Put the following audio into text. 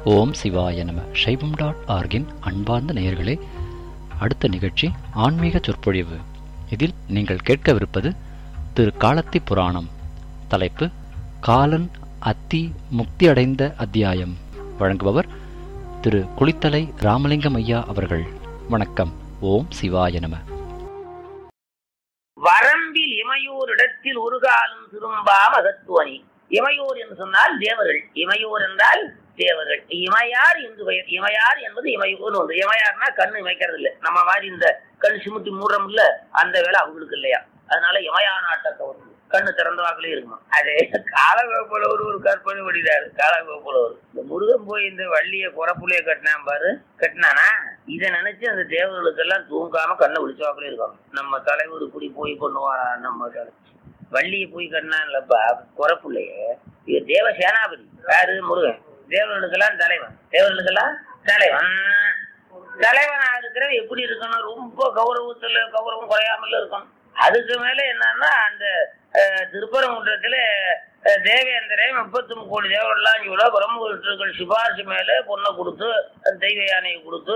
ஓம் சிவாய நம சைவம் டாட் ஆர்கின் அன்பார்ந்த நேயர்களே அடுத்த நிகழ்ச்சி ஆன்மீக சொற்பொழிவு இதில் நீங்கள் கேட்கவிருப்பது திரு காலத்தி புராணம் தலைப்பு காலன் அத்தி முக்தி அடைந்த அத்தியாயம் வழங்குபவர் திரு குளித்தலை ராமலிங்கம் ஐயா அவர்கள் வணக்கம் ஓம் சிவாய நம வரம்பில் இமையோர் இடத்தில் ஒரு காலம் திரும்பா மகத்துவனி இமையோர் என்று சொன்னால் தேவர்கள் இமையோர் என்றால் தேவர்கள் இமையார் என்று பெயர் இமையார் என்பது இமையோர் ஒன்று இமையார்னா கண்ணு இமைக்கிறது இல்லை நம்ம மாதிரி இந்த கண் சிமிட்டி மூடுறோம் இல்ல அந்த வேலை அவங்களுக்கு இல்லையா அதனால இமயா நாட்டத்தவர் கண்ணு திறந்தவாக்களே இருக்கும் அதே காலகோப்புலவர் ஒரு கற்பனை படிதாரு காலகோப்புலவர் இந்த முருகன் போய் இந்த வள்ளிய குறப்புலைய கட்டினான் பாரு கட்டினானா இதை நினைச்சு அந்த தேவர்களுக்கெல்லாம் தூங்காம கண்ணை விழிச்சவாக்களே இருக்காங்க நம்ம தலைவர் இப்படி போய் பண்ணுவாரா நம்ம தலை வள்ளியை போய் கட்டினான்லப்பா குறப்புள்ளைய இது தேவ சேனாபதி யாரு முருகன் தேவர்களுக்கெல்லாம் தலைவன் தேவர்களுக்கெல்லாம் தலைவன் தலைவனா இருக்கிறவன் எப்படி இருக்கணும் ரொம்ப கௌரவத்துல கௌரவம் குறையாமல இருக்கணும் அதுக்கு மேல என்னன்னா அந்த அஹ், திருப்பரங்குன்றத்துல அஹ், தேவேந்திரே முப்பத்தி கோடி தேவர்கள்லாம் சொல்ல பிரம்மகுருக்கள் சிபாரிசு மேல பொண்ணை கொடுத்து தெய்வ யானையை கொடுத்து